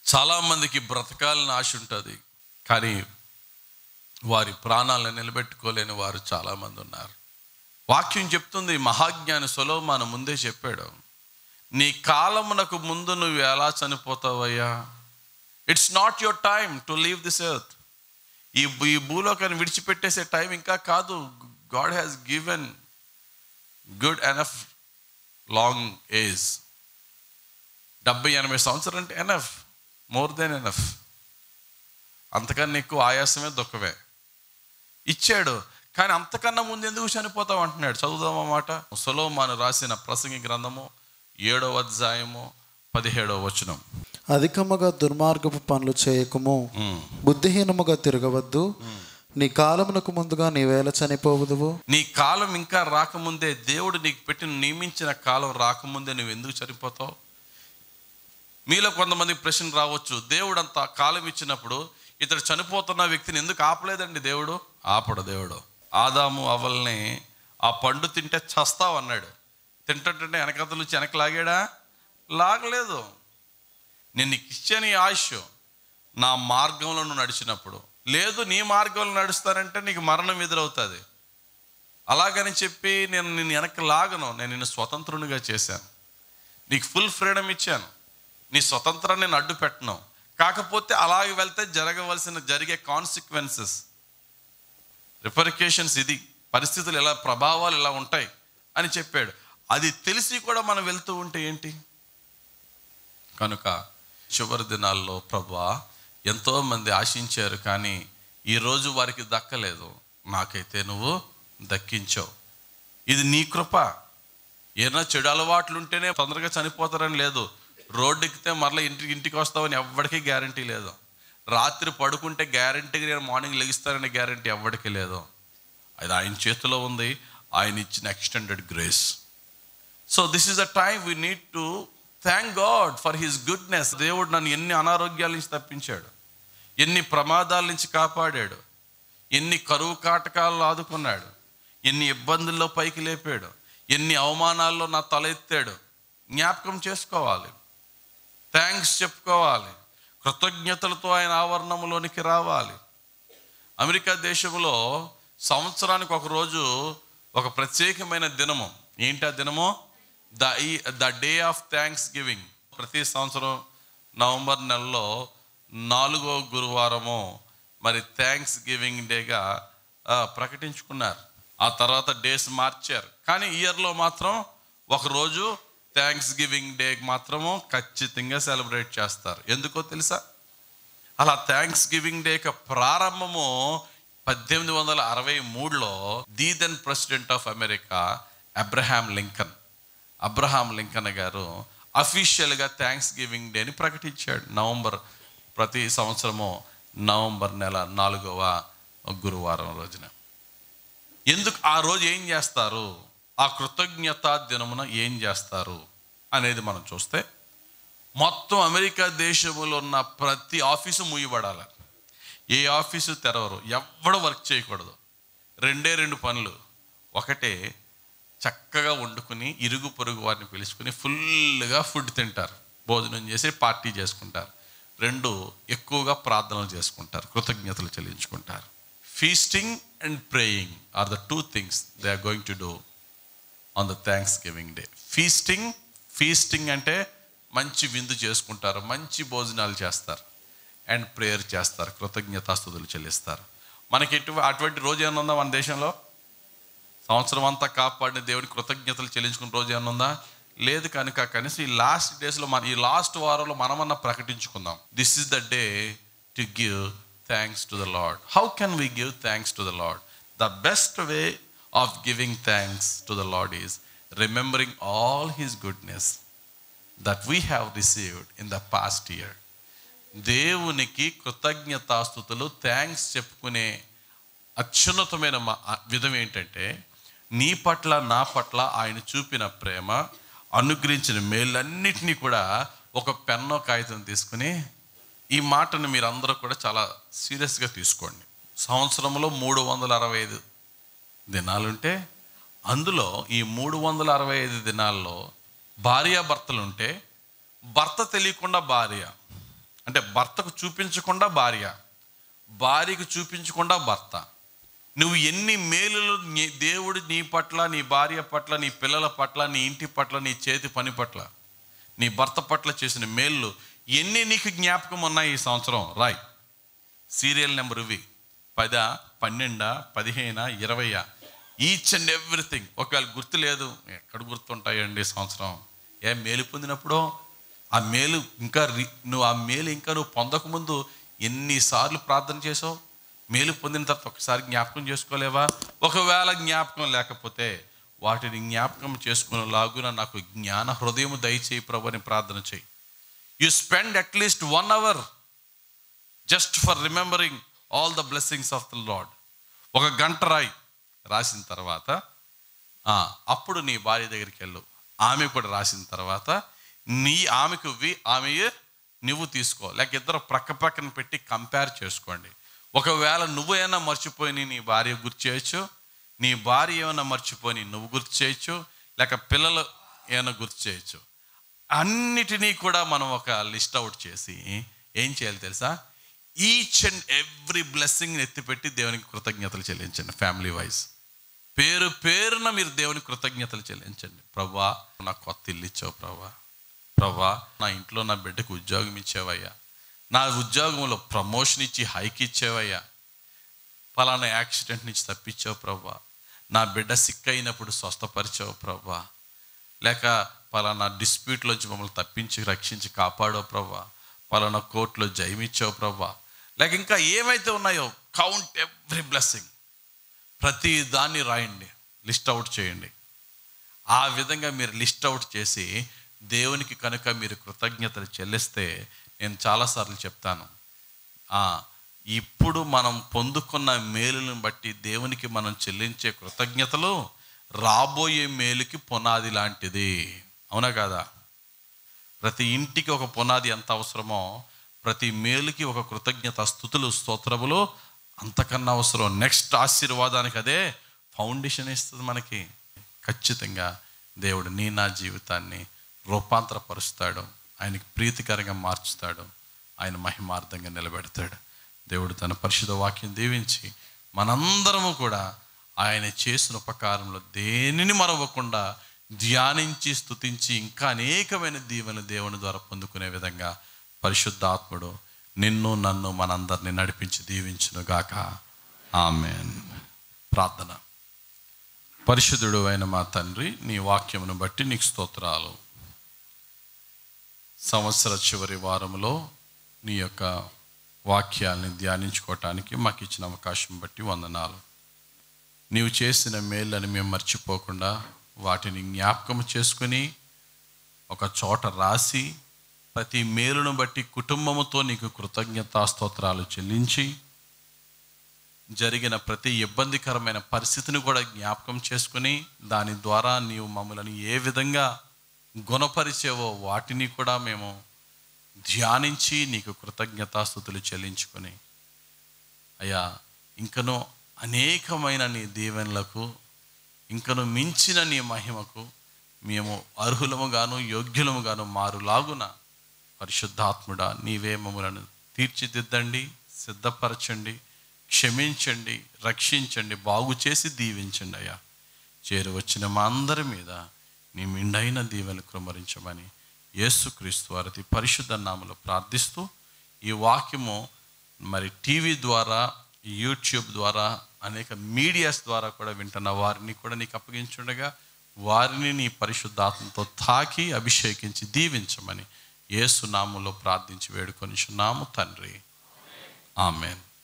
చాలామందికి బ్రతకాలని ఆశ ఉంటుంది కానీ వారి ప్రాణాలను నిలబెట్టుకోలేని వారు చాలామంది ఉన్నారు వాక్యం చెప్తుంది మహాజ్ఞాని సొలోమాను ముందే చెప్పాడు నీ కాలమునకు ముందు నువ్వు ఎలా చనిపోతావయ్యా it's not your time to leave this earth ఈ భూ- ఈ భూలోకాన్ని విడిచిపెట్టేసే టైం ఇంకా కాదు God has given good enough long age డెబ్బై ఎనభై సంవత్సరాలు అంటే ఎనఫ్ మోర్ దెన్ ఎనఫ్ అంతకన్నా ఎక్కువ ఆయాసమే దుఃఖమే ఇచ్చాడు కానీ అంతకన్నా ముందు ఎందుకు చనిపోతావు అంటున్నాడు చదువుదామా మాట సొలోమాను రాసిన ప్రసంగి గ్రంథము ఏడవ అధ్యాయము పదిహేడవ వచనం అధికముగా దుర్మార్గపు పనులు చేయకము ఉమ్. బుద్ధిహీనముగా తిరగవద్దు నీ కాలమునకు ముందుగా నీవేళ చనిపోవుదువు నీ కాలం ఇంకా రాకముందే దేవుడు నీకు పెట్టిన నియమించిన కాలం రాకముందే నువ్వు ఎందుకు చనిపోతావు మీలో కొంతమంది ప్రశ్న రావచ్చు దేవుడు అంత కాలం ఇచ్చినప్పుడు ఇతడు చనిపోతున్న వ్యక్తిని ఎందుకు ఆపలేదండి దేవుడు ఆపడు దేవుడు ఆదాము అవల్ని ఆ పండు తింటే చస్తావు అన్నాడు తింటుంటే వెనకతలు నుంచి వెనక లాగాడా లాగలేదు నేను నీకు ఇచ్చాను ఈ ఆయుష్ నా మార్గంలో నువ్వు నడిచినప్పుడు లేదు నీ మార్గంలో నడుస్తానంటే నీకు మరణం ఎదురవుతుంది అలాగని చెప్పి నేను నిన్ను వెనక్కి లాగను నేను నిన్ను స్వతంత్రునిగా చేశాను నీకు ఫుల్ ఫ్రీడమ్ ఇచ్చాను నీ స్వతంత్రాన్ని నేను అడ్డు పెట్టను కాకపోతే అలాగే వెళ్తే జరగవలసిన జరిగే కాన్సిక్వెన్సెస్ రిపరికేషన్స్ ఇది పరిస్థితులు ఎలా ప్రభావాలు ఎలా ఉంటాయి అని చెప్పాడు అది తెలిసి కూడా మనం వెళ్తూ ఉంటే ఏంటి కనుక చివరి దినాల్లో ప్రభా ఎంతోమంది ఆశించారు కానీ ఈరోజు వారికి దక్కలేదు నాకైతే నువ్వు దక్కించావు ఇది నీ కృప ఏదైనా చెడు అలవాట్లు ఉంటేనే తొందరగా చనిపోతారని లేదు రోడ్డు ఎక్కితే మరలా ఇంటికి ఇంటికి వస్తావని ఎవ్వడికి గ్యారంటీ లేదు రాత్రి పడుకుంటే గ్యారంటీగా నేను మార్నింగ్ లెగిస్తాననే గ్యారంటీ ఎవ్వడికి లేదు అది ఆయన చేతిలో ఉంది ఆయన ఇచ్చిన extended grace so this is the time we need to thank God for his goodness దేవుడు నన్ను ఎన్ని అనారోగ్యాల నుంచి తప్పించాడు ఎన్ని ప్రమాదాల నుంచి కాపాడాడు ఎన్ని కరువు కాటకాల్లో ఆదుకున్నాడు ఎన్ని ఇబ్బందుల్లో పైకి లేపాడు ఎన్ని అవమానాల్లో నా తల ఎత్తాడు జ్ఞాపకం చేసుకోవాలి థ్యాంక్స్ చెప్పుకోవాలి కృతజ్ఞతలతో ఆయన ఆవరణంలోనికి రావాలి అమెరికా దేశంలో సంవత్సరానికి ఒక రోజు ఒక ప్రత్యేకమైన దినము ఏంటి ఆ దినము ద ఈ the day of thanksgiving ప్రతి సంవత్సరం నవంబర్ నెలలో నాలుగో గురువారము మరి థ్యాంక్స్ గివింగ్ డేగా ఆ, ప్రకటించుకున్నారు ఆ తర్వాత డేస్ మార్చారు కానీ ఇయర్లో మాత్రం ఒకరోజు థ్యాంక్స్ గివింగ్ డే మాత్రము ఖచ్చితంగా సెలబ్రేట్ చేస్తారు ఎందుకో తెలుసా అలా థ్యాంక్స్ గివింగ్ డే యొక్క ప్రారంభము పద్దెనిమిది వందల అరవై మూడులో the then president of America Abraham Lincoln Abraham Lincoln గారు అఫీషియల్గా థ్యాంక్స్ గివింగ్ డేని ప్రకటించాడు నవంబర్ ప్రతి సంవత్సరము నవంబర్ నెల నాలుగవ గురువారం రోజున ఎందుకు ఆ రోజు ఏం చేస్తారు ఆ కృతజ్ఞతా దినమున ఏం చేస్తారు అనేది మనం చూస్తే మొత్తం అమెరికా దేశంలో ఉన్న ప్రతి ఆఫీసు మూయబడాలి ఏ ఆఫీసు తెరవరు ఎవ్వడు వర్క్ చేయకూడదు రెండే రెండు పనులు ఒకటే చక్కగా వండుకుని ఇరుగు పొరుగు వారిని పిలుచుకుని ఫుల్గా ఫుడ్ తింటారు భోజనం చేసి పార్టీ చేసుకుంటారు రెండు ఎక్కువగా ప్రార్థనలు చేసుకుంటారు కృతజ్ఞతలు చెల్లించుకుంటారు feasting and praying are the two things they are going to do on the thanksgiving day feasting feasting అంటే మంచి విందు చేసుకుంటారు మంచి భోజనాలు చేస్తారు అండ్ ప్రేయర్ చేస్తారు కృతజ్ఞతాస్తుతులు చెల్లిస్తారు మనకి ఎటు అటువంటి రోజు ఏమైనా ఉందా మన దేశంలో సంవత్సరం అంతా కాపాడిన దేవుడికి కృతజ్ఞతలు చెల్లించుకున్న రోజు ఏమైనా ఉందా లేదు కనుక కనీసం ఈ లాస్ట్ డేస్లో మన ఈ లాస్ట్ వారంలో మనమన్నా ప్రకటించుకుందాం this is the day to give thanks to the Lord how can we give thanks to the Lord the best way of giving thanks to the Lord is remembering all his goodness that we have received in the past year దేవునికి కృతజ్ఞతాస్థుతులు thanks చెప్పుకునే అత్యున్నతమైన మా- ఆ విధం ఏంటంటే నీ పట్ల నా పట్ల ఆయన చూపిన ప్రేమ అనుగ్రహించిన మేలన్నిటినీ కూడా ఒక పెన్నో కాగితం తీసుకుని ఈ మాటను మీరు అందరూ కూడా చాలా సీరియస్గా తీసుకోండి సంవత్సరంలో మూడు వందల అరవై ఐదు దినాలుంటే అందులో ఈ మూడు వందల అరవై ఐదు దినాల్లో భార్యాభర్తలు ఉంటే భర్త తెలియకుండా భార్య అంటే భర్తకు చూపించకుండా భార్య భార్యకు చూపించకుండా భర్త నువ్వు ఎన్ని మేలులు నీ- దేవుడు నీ పట్ల నీ భార్య పట్ల నీ పిల్లల పట్ల నీ ఇంటి పట్ల నీ చేతి పని పట్ల నీ భర్త పట్ల చేసిన మేళ్ళు ఎన్ని నీకు జ్ఞాపకం ఉన్నాయి ఈ సంవత్సరం రాయ్ సీరియల్ నెంబర్ ఇవి పదా పన్నెండా పదిహేనా ఇరవయా ఈచ్ అండ్ ఎవ్రీథింగ్ ఒకవేళ గుర్తు లేదు ఎక్కడ గుర్తుంటాయండి ఈ సంవత్సరం ఏ మేలు పొందినప్పుడో ఆ మేలు ఇంకా రి- నువ్వు ఆ మేలు ఇంకా నువ్వు పొందకముందు ఎన్నిసార్లు ప్రార్థన చేసావు మేలు పొందిన తర్వాత ఒకసారి జ్ఞాపకం చేసుకోలేవా ఒకవేళ జ్ఞాపకం లేకపోతే వాటిని జ్ఞాపకం చేసుకునేలాగున నాకు జ్ఞాన హృదయం దయచేయి ప్రభు అని ప్రార్థన చేయి you spend at least one hour just for remembering all the blessings of the Lord ఒక గంట రాయి రాసిన తర్వాత ఆ, అప్పుడు నీ భార్య దగ్గరికి వెళ్ళు ఆమె కూడా రాసిన తర్వాత నీ ఆమెకు ఇవ్వి ఆమె నువ్వు తీసుకో లేక ఇద్దరు ప్రక్క ప్రక్కన పెట్టి కంపేర్ చేసుకోండి ఒకవేళ నువ్వేమైనా మర్చిపోయి నీ భార్య గుర్తు చేయొచ్చు నీ భార్య ఏమైనా మర్చిపోయి నువ్వు గుర్తు చేయొచ్చు లేక పిల్లలు ఏమైనా గుర్తు చేయొచ్చు అన్నిటినీ కూడా మనం ఒక లిస్ట్ అవుట్ చేసి ఏం చేయాలి తెలుసా ఈచ్ అండ్ ఎవ్రీ బ్లెస్సింగ్ ఎత్తిపెట్టి దేవునికి కృతజ్ఞతలు చెల్లించండి ఫ్యామిలీ వైజ్ పేరు పేరున మీరు దేవుని కృతజ్ఞతలు చెల్లించండి ప్రభా నాకు కొత్త ఇల్లు ఇచ్చావు ప్రభా ప్రభా నా ఇంట్లో నా బిడ్డకు ఉద్యోగం ఇచ్చావయ్యా నా ఉద్యోగంలో ప్రమోషన్ ఇచ్చి హైక్ ఇచ్చావయ్యా పలానా యాక్సిడెంట్ నుంచి తప్పించావు ప్రభా నా బిడ్డ సిక్ అయినప్పుడు స్వస్థపరిచావు ప్రభా లేక పలానా డిస్ప్యూట్లోంచి మమ్మల్ని తప్పించి రక్షించి కాపాడో ప్రభా పలానా కోర్టులో జయమిచ్చావు ప్రభా లేక ఇంకా ఏమైతే ఉన్నాయో కౌంట్ ఎవ్రీ బ్లెస్సింగ్ ప్రతి దాన్ని రాయండి లిస్ట్ అవుట్ చేయండి ఆ విధంగా మీరు లిస్ట్ అవుట్ చేసి దేవునికి కనుక మీరు కృతజ్ఞతలు చెల్లిస్తే నేను చాలాసార్లు చెప్తాను ఆ, ఇప్పుడు మనం పొందుకున్న మేలులను బట్టి దేవునికి మనం చెల్లించే కృతజ్ఞతలు రాబోయే మేలుకి పునాది లాంటిది అవునా కాదా ప్రతి ఇంటికి ఒక పునాది ఎంత అవసరమో ప్రతి మేలుకి ఒక కృతజ్ఞత స్థుతులు స్తోత్రములు అంతకన్నా అవసరం నెక్స్ట్ ఆశీర్వాదానికి అదే ఫౌండేషన్ ఇస్తుంది మనకి ఖచ్చితంగా దేవుడు నీ నా జీవితాన్ని రూపాంతరపరుస్తాడు ఆయనకి ప్రీతికరంగా మార్చుతాడు ఆయన మహిమార్థంగా నిలబెడతాడు దేవుడు తన పరిశుద్ధ వాక్యం దీవించి మనందరము కూడా ఆయన చేసిన ఉపకారంలో దేనిని మరవకుండా ధ్యానించి స్తుతించి ఇంకా అనేకమైన దీవెన దేవుని ద్వారా పొందుకునే విధంగా పరిశుద్ధాత్ముడు నిన్ను నన్ను మనందరిని నడిపించి దీవించును గాక ఆమెన్ ప్రార్థన పరిశుద్ధుడు అయిన మా తండ్రి నీ వాక్యమును బట్టి నీకు స్తోత్రాలు సంవత్సర చివరి వారంలో నీ యొక్క వాక్యాల్ని ధ్యానించుకోవటానికి మాకు ఇచ్చిన అవకాశం బట్టి వందనాలు నీవు చేసిన మేళ్ళని మేము మర్చిపోకుండా వాటిని జ్ఞాపకం చేసుకుని ఒక చోట రాసి ప్రతి మేలును బట్టి కుటుంబముతో నీకు కృతజ్ఞతాస్తోత్రాలు చెల్లించి జరిగిన ప్రతి ఇబ్బందికరమైన పరిస్థితిని కూడా జ్ఞాపకం చేసుకుని దాని ద్వారా నీవు మమ్మల్ని ఏ విధంగా గుణపరిచేవో వాటిని కూడా మేము ధ్యానించి నీకు కృతజ్ఞతాస్థుతులు చెల్లించుకొని అయ్యా ఇంకనూ అనేకమైన నీ దీవెనలకు ఇంకను మించిన నీ మహిమకు మేము అర్హులముగాను యోగ్యులముగాను మారులాగున పరిశుద్ధాత్ముడా నీవే మమ్మలను తీర్చిదిద్దండి సిద్ధపరచండి క్షమించండి రక్షించండి బాగు చేసి దీవించండి అయ్యా చేరువచ్చిన మా అందరి మీద నీ మిండైన దీవెలు కృమరించమని యేసుక్రీస్తు వారి పరిశుద్ధ నామలో ప్రార్థిస్తూ ఈ వాక్యము మరి టీవీ ద్వారా యూట్యూబ్ ద్వారా అనేక మీడియాస్ ద్వారా కూడా వింటున్న వారిని కూడా నీకు అప్పగించుండగా వారిని నీ పరిశుద్ధాత్మతో తాకి అభిషేకించి దీవించమని యేసు నామంలో ప్రార్థించి వేడుకొనిచున్నాము తండ్రి ఆమెన్